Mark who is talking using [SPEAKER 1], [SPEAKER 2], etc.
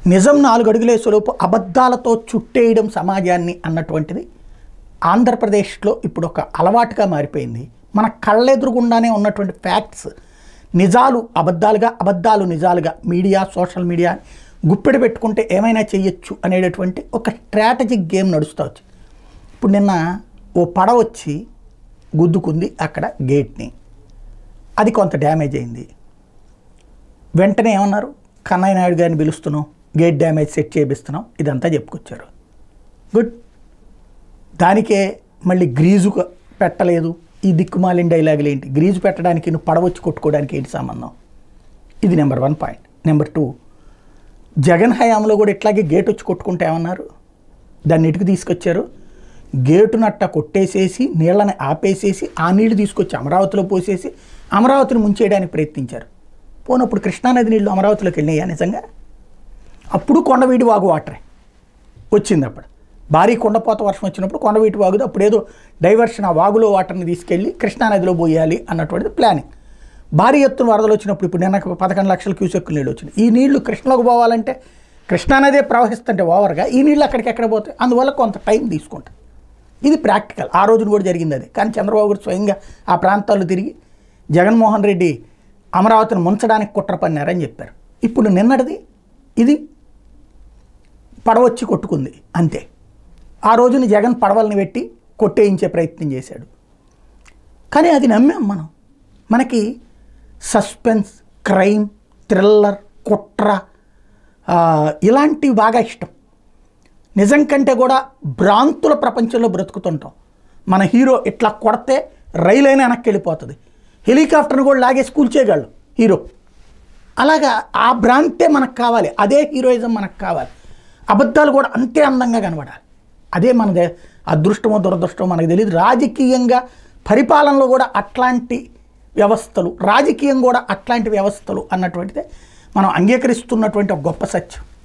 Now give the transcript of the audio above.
[SPEAKER 1] నిజం నాలుగు అడుగులేసేలోపు అబద్ధాలతో చుట్టేయడం సమాజాన్ని అన్నటువంటిది ఆంధ్రప్రదేశ్లో ఇప్పుడు ఒక అలవాటుగా మారిపోయింది మన కళ్ళెదురుగుండానే ఉన్నటువంటి ఫ్యాక్ట్స్ నిజాలు అబద్ధాలుగా అబద్ధాలు నిజాలుగా మీడియా సోషల్ మీడియా గుప్పెడు పెట్టుకుంటే ఏమైనా చెయ్యొచ్చు అనేటటువంటి ఒక స్ట్రాటజిక్ గేమ్ నడుస్తూ వచ్చింది ఇప్పుడు నిన్న ఓ పడ వచ్చి గుద్దుకుంది అక్కడ గేట్ని అది కొంత డ్యామేజ్ అయింది వెంటనే ఏమన్నారు కన్నయ్య నాయుడు గారిని పిలుస్తున్నాం గేట్ డ్యామేజ్ సెట్ చేపిస్తున్నాం ఇదంతా చెప్పుకొచ్చారు గుడ్ దానికే మళ్ళీ గ్రీజు క- పెట్టలేదు ఈ దిక్కుమాలిన డైలాగులు ఏంటి గ్రీజు పెట్టడానికి నువ్వు పడవచ్చి కొట్టుకోవడానికి ఏంటి సంబంధం ఇది number one point number two Jagan హయాంలో కూడా ఇట్లాగే గేట్ వచ్చి కొట్టుకుంటే ఏమన్నారు దాన్ని ఇటుకు తీసుకొచ్చారు గేటును అట్ట కొట్టేసేసి నీళ్ళని ఆపేసేసి ఆ నీళ్లు తీసుకొచ్చి అమరావతిలో పోసేసి అమరావతిని ముంచేయడానికి ప్రయత్నించారు పోనప్పుడు కృష్ణానది నీళ్లు అమరావతిలోకి వెళ్ళినాయా నిజంగా అప్పుడు కొండవీటి వాగు వాటరే వచ్చింది అప్పుడు భారీ కొండపోత వర్షం వచ్చినప్పుడు కొండవీటి వాగుది అప్పుడు ఏదో డైవర్షన్ ఆ వాగులో వాటర్ని తీసుకెళ్ళి కృష్ణానదిలో పోయాలి అన్నటువంటిది ప్లానింగ్ భారీ ఎత్తున వరదలు వచ్చినప్పుడు ఇప్పుడు నిన్న పదకొండు లక్షల క్యూసెక్కులు నీళ్ళు వచ్చినాయి ఈ నీళ్లు కృష్ణలోకి పోవాలంటే కృష్ణానదే ప్రవహిస్తుంటే ఓవర్గా ఈ నీళ్ళు అక్కడికి ఎక్కడ పోతాయి అందువల్ల కొంత టైం తీసుకుంటాయి ఇది ప్రాక్టికల్ ఆ రోజున కూడా జరిగింది అది కానీ చంద్రబాబు గారు స్వయంగా ఆ ప్రాంతాల్లో తిరిగి జగన్మోహన్ రెడ్డి అమరావతిని ముంచడానికి కుట్ర పన్నారని చెప్పారు ఇప్పుడు నిన్నటిది ఇది పడవచ్చి కొట్టుకుంది అంతే ఆ రోజున జగన్ పడవల్ని పెట్టి కొట్టేయించే ప్రయత్నం చేశాడు కానీ అది నమ్మాం మనం మనకి సస్పెన్స్ క్రైమ్ థ్రిల్లర్ కుట్ర ఆ, ఇలాంటివి బాగా ఇష్టం నిజం కంటే కూడా భ్రాంతుల ప్రపంచంలో బ్రతుకుతుంటాం మన హీరో ఇట్లా కొడితే రైలు అయినా వెనక్కి వెళ్ళిపోతుంది హెలికాప్టర్ని కూడా లాగేసి కూల్చేయగలడు హీరో అలాగా ఆ భ్రాంతే మనకు కావాలి అదే హీరోయిజం మనకు కావాలి అబద్ధాలు కూడా అంతే అందంగా కనబడాలి అదే మనదే అదృష్టమో దురదృష్టమో మనకు తెలియదు రాజకీయంగా పరిపాలనలో కూడా అట్లాంటి వ్యవస్థలు రాజకీయం కూడా అట్లాంటి వ్యవస్థలు అన్నటువంటిదే మనం అంగీకరిస్తున్నటువంటి ఒక గొప్ప సత్యం